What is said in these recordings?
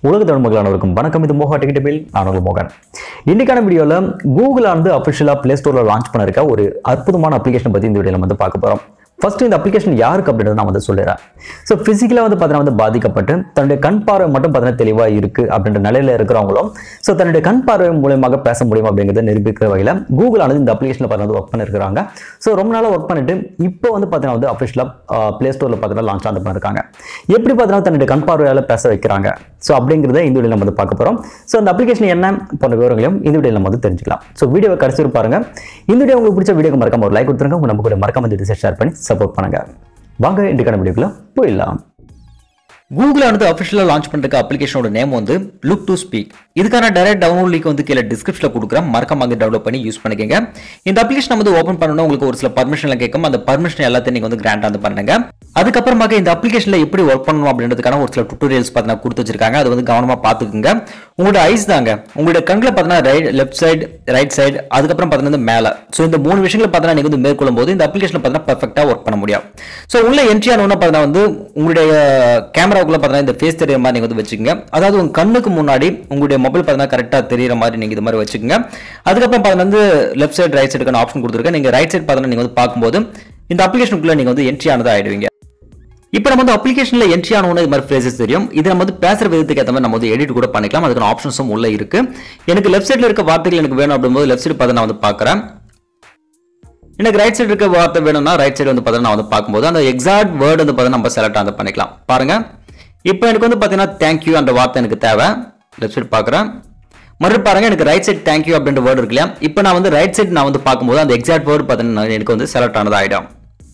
உலக தமிழ் மக்களானவருக்கும் வணக்கம் இது மோகா டிக்கெட் பில் நான் உங்கள் மோகன் இன்னைக்கான வீடியோவில் கூகுள் வந்து அஃபிஷியலாக ப்ளே ஸ்டோரில் லான்ச் பண்ணிருக்க ஒரு அற்புதமான அப்ளிகேஷன் பற்றி இந்த வீடியோவில் வந்து பார்க்க போகிறோம் ஃபர்ஸ்ட் இந்த அப்ளிகேஷன் யாருக்கு அப்படின்றத நான் வந்து சொல்லிடுறேன் ஸோ ஃபிசிக்கலாக வந்து பார்த்தீங்கன்னா வந்து பாதிக்கப்பட்டு தன்னுடைய கண் பார்வை மட்டும் பார்த்தீங்கன்னா தெளிவாக இருக்குது அப்படின்ற நிலையில் இருக்கிறவங்களும் ஸோ தன்னுடைய கண் பார்வை மூலியமாக பேச முடியும் அப்படிங்கிறத நிரூபிக்கிற வகையில் கூகுள் ஆனது இந்த அப்ளிகேஷனில் பார்த்தீங்கன்னா ஒர்க் பண்ணிருக்காங்க ஸோ ரொம்ப நாளாக ஒர்க் பண்ணிட்டு இப்போ வந்து பார்த்தீங்கன்னா வந்து அஃபிஷியலாக ப்ளே ஸ்டோரில் பார்த்தீங்கன்னா லான்ச் ஆன் பண்ணிருக்காங்க எப்படி பார்த்தீங்கன்னா தன்னுடைய கண் பார்வையால் பேச வைக்கிறாங்க ஸோ அப்படிங்கிறத இந்த வீடியோ நம்ம வந்து பார்க்க போகிறோம் ஸோ அந்த அப்ளிகேஷன் என்ன போன்ற விவரங்களையும் இந்த வீடியோ நம்ம வந்து தெரிஞ்சுக்கலாம் ஸோ வீடியோவை கடைசி வரை பாருங்க இந்த வீடியோ உங்களுக்கு பிடிச்ச வீடியோக்கு மறக்காம ஒரு லைக் கொடுத்துருங்க உங்க நம்ம கூட மறக்காம இந்த டிசைட் ஷேர் பண்ணி சப்போர்ட் பண்ணுங்க வாங்க இன்றைக்கான வீடியோக்குள்ள போயிடலாம் கூகுள் ஆனது அஃபிஷியலாக லான்ச் பண்ணுற அப்ளிகேஷனோட நேம் வந்து லுக் டு ஸ்பீக் இதுக்கான டைரக்ட் டவுன்லோட் லிங்க் வந்து கீழே டிஸ்கிரிப்ஷனில் கொடுக்குறேன் மறக்காம அங்கே டவுன்லோட் பண்ணி யூஸ் பண்ணிக்கங்க இந்த அப்ளிகேஷன் வந்து ஓப்பன் பண்ணணும் உங்களுக்கு ஒரு சில பர்மிஷன்லாம் கேட்கும் அந்த பர்மிஷன் எல்லாத்தையும் நீங்கள் வந்து கிராண்ட் வந்து பண்ணுங்க அதுக்கப்புறமாக இந்த அப்ளிகேஷனில் எப்படி ஒர்க் பண்ணணும் அப்படின்றதுக்கான ஒரு சில டுட்டோரியல்ஸ் பார்த்தீங்கன்னா கொடுத்து வச்சிருக்காங்க அது வந்து கவனமாக பார்த்துக்குங்க உங்களோட ஐஸ் தாங்க உங்களுடைய கண்களை பார்த்தீங்கன்னா right left side right side அதுக்கப்புறம் பார்த்தீங்கன்னா மேலே ஸோ இந்த மூணு விஷயங்களை பார்த்தீங்கன்னா நீங்கள் வந்து மேற்கொள்ளும் போது இந்த அப்ளிகேஷன் பார்த்தீங்கன்னா பர்ஃபெக்டாக ஒர்க் பண்ண முடியும் ஸோ உள்ள என்ட்ரி ஆனோன்னா பார்த்தீங்கன்னா வந்து உங்களுடைய கேமராவுக்குள்ள பார்த்தீங்கன்னா இந்த ஃபேஸ் தெரியற மாதிரி நீங்கள் வந்து வச்சுக்கோங்க அதாவது உங்க கண்ணுக்கு முன்னாடி உங்களுடைய மொபைல் பார்த்தீங்கன்னா கரெக்டாக தெரியிற மாதிரி நீங்கள் இது மாதிரி வச்சுக்கோங்க அதுக்கப்புறம் பார்த்தீங்கன்னா வந்து லெஃப்ட் சைடு ரைட் சைடுக்கான ஆப்ஷன் கொடுத்துருக்கேன் நீங்கள் ரைட் சைடு பார்த்தீங்கன்னா நீங்கள் வந்து பார்க்கும்போது இந்த அப்ளிகேஷனுக்குள்ள நீங்கள் வந்து என்ட்ரி ஆனதாக ஆயிடுவீங்க இப்போ நம்ம வந்து அப்ளிகேஷன்ல என்ட்ரி ஆனவொன்னு இது மாதிரி ஃப்ரேசஸ் தெரியும் இது நம்ம வந்து பேசுற விதத்துக்கு ஏற்ற மாதிரி நம்ம வந்து எடிட் கூட பண்ணிக்கலாம் அதுக்கான ஆப்ஷன்ஸும் உள்ள இருக்கு எனக்கு லெஃப்ட் சைடுல இருக்க வார்த்தைகள் எனக்கு வேணும் அப்படிங்கும்போது லெஃப்ட் சைடு பார்த்து நான் வந்து பார்க்குறேன் எனக்கு ரைட் சைடு இருக்க வார்த்தை வேணும்னா ரைட் சைடு வந்து பார்த்தீங்கன்னா நான் வந்து பார்க்கும்போது அந்த எக்ஸாக்ட் வேர்டு வந்து பார்த்தீங்கன்னா நம்ம செலக்ட் வந்து பண்ணிக்கலாம் பாருங்க இப்போ எனக்கு வந்து பார்த்தீங்கன்னா தேங்க்யூ அந்த வார்த்தை எனக்கு தேவை லெஃப்ட் சைடு பார்க்குறேன் மறுபடியும் பாருங்க எனக்கு ரைட் சைடு தேங்க்யூ அப்படின்ற வேர்டு இருக்கு இல்லையா இப்போ நான் வந்து ரைட் சைடு நான் வந்து பார்க்கும்போது அந்த எக்ஸாக்ட் வேர்டு பார்த்தீங்கன்னா எனக்கு வந்து செலக்ட் ஆனது ஆயிடும்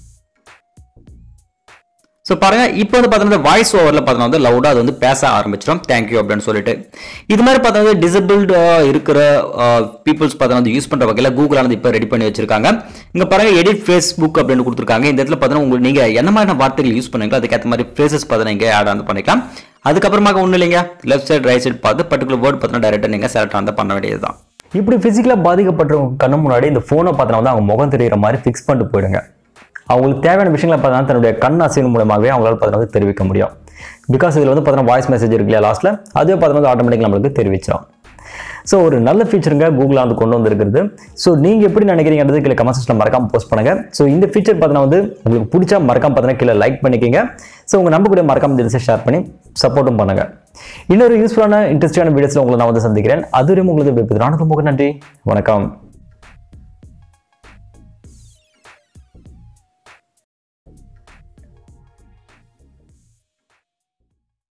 ஸோ பாருங்க இப்போ வந்து பார்த்தீங்கன்னா வாய்ஸ் ஓவரில் பார்த்தீங்கன்னா வந்து லவுடாக அது வந்து பேச ஆரம்பிச்சிடும் தேங்க்யூ அப்படின்னு சொல்லிட்டு இது மாதிரி பார்த்தீங்கன்னா டிசபிள்டு இருக்கிற பீப்புள்ஸ் பார்த்தீங்கன்னா வந்து யூஸ் பண்ணுற வகையில் கூகுள் ஆனது இப்போ ரெடி பண்ணி வச்சிருக்காங்க இங்கே பாருங்க எடிட் ஃபேஸ்புக் அப்படின்னு கொடுத்துருக்காங்க இந்த இடத்துல பார்த்தீங்கன்னா உங்களுக்கு நீங்கள் என்ன மாதிரியான வார்த்தைகள் யூஸ் பண்ணுங்களோ அதுக்கேற்ற மாதிரி ஃபேஸஸ் பார்த்தீங்கன்னா இங்கே ஆட் வந்து பண்ணிக்கலாம் அதுக்கப்புறமாக ஒன்றும் இல்லைங்க லெஃப்ட் சைடு ரைட் சைடு பார்த்து பர்டிகுலர் வேர்டு பார்த்தீங்கன்னா டேரெக்டாக நீங்கள் செலக்ட் வந்து பண்ண வேண்டியது தான் இப்படி ஃபிசிக்கலாக பாதிக்கப்பட்டவங்க கண்ணு முன்னாடி இந்த ஃபோனை பார்த்தீங்கன்னா வந்து அவங்க முகம் தெரியிற மாதிரி ஃபிக்ஸ் பண்ணிட்டு போயிடுங்க அவங்களுக்கு தேவையான விஷயங்களை பார்த்தீங்கன்னா தன்னுடைய கண் அசைவு மூலமாகவே அவங்களால பார்த்தீங்கன்னா வந்து தெரிவிக்க முடியும் பிகாஸ் இதில் வந்து பார்த்தீங்கன்னா வாய்ஸ் மெசேஜ் இருக்கு இல்லையா லாஸ்ட்டில் அதுவே பார்த்தீங்கன்னா வந்து ஆட்டோமேட்டிக் நம்மளுக்கு தெரிவிச்சிடும் ஸோ ஒரு நல்ல ஃபீச்சருங்க கூகுள் வந்து கொண்டு வந்திருக்கிறது ஸோ நீங்கள் எப்படி நினைக்கிறீங்கன்றது கீழே கமெண்ட் செக்ஷனில் மறக்காம போஸ்ட் பண்ணுங்க ஸோ இந்த ஃபீச்சர் பார்த்தீங்கன்னா வந்து உங்களுக்கு பிடிச்சா மறக்காம பார்த்தீங்கன்னா கீழே லைக் பண்ணிக்கிங்க ஸோ உங்கள் நம்ப கூட மறக்காம இந்த ஷேர் பண்ணி சப்போர்ட்டும் பண்ணுங்க இன்னொரு யூஸ்ஃபுல்லான இன்ட்ரெஸ்டிங்கான வீடியோஸில் உங்களை நான் வந்து சந்திக்கிறேன் அதுவரையும் உங்களுக்கு விருப்பது நானுக்கு நன்றி வணக்கம்